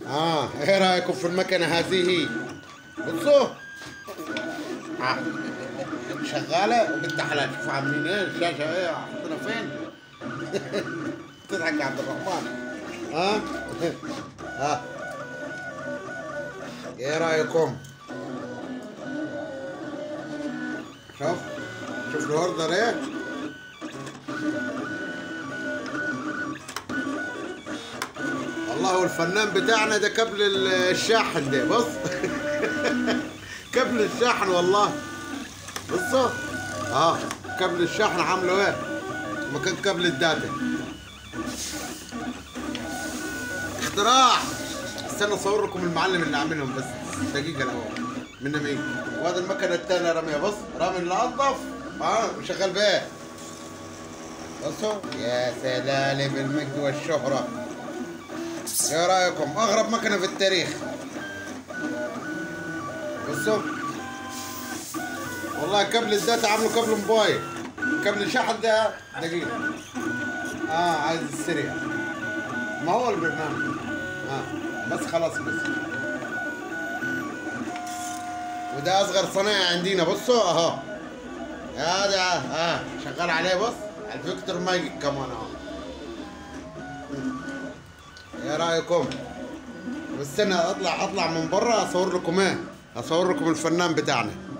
اه ايه رايكم في المكنه هذه بصوا آه. شغاله وبنت حلال شوفوا عاملين ايه الشاشه ايه حطينا فين تضحك يا عبد الرحمن ها ها ايه رايكم شوف شوف الهوردر ايه والله والفنان بتاعنا ده قبل الشاحن ده بص قبل الشاحن والله بصوا اه قبل الشحن عامله ايه مكان قبل الداتا اختراع استنى اصور لكم المعلم اللي عاملهم بس دقيقه الاول من مين وهذا المكنه الثانيه راميه بص رامي اللي انضف اه وشغال بيه بصوا يا سلالم المجد والشهره ايه رايكم اغرب مكنه في التاريخ بصوا والله قبل الداتا عملوا قبل موبايل قبل الشحن ده دقيقة اه عايز السريع ما هو البرنامج اه بس خلاص بس وده اصغر صنايع عندنا بصوا اهو هذا اه شغال عليه بص الفيكتور مايك كمان اهو ايه رايكم بس انا اطلع اطلع من برا اصور لكم ايه اصور لكم الفنان بتاعنا